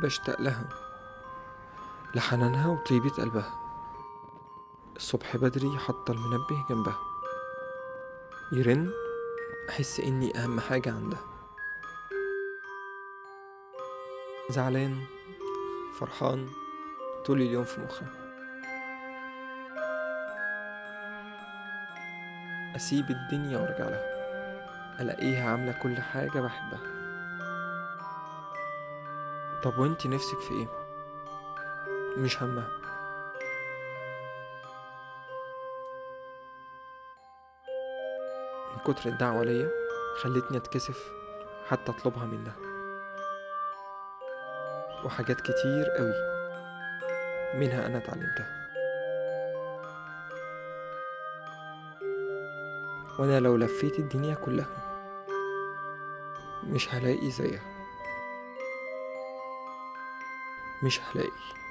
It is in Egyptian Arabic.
بشتاق لها لحنانها وطيبة قلبها الصبح بدري حاطة المنبه جنبها يرن أحس إني أهم حاجة عندها زعلان فرحان طول اليوم في مخي أسيب الدنيا وأرجع لها ألاقيها عاملة كل حاجة بحبها طب وانتي نفسك في ايه؟ مش همها من كتر الدعوة ليا خلتني اتكسف حتى اطلبها منها وحاجات كتير قوي منها انا اتعلمتها وانا لو لفيت الدنيا كلها مش هلاقي زيها مش هلاقي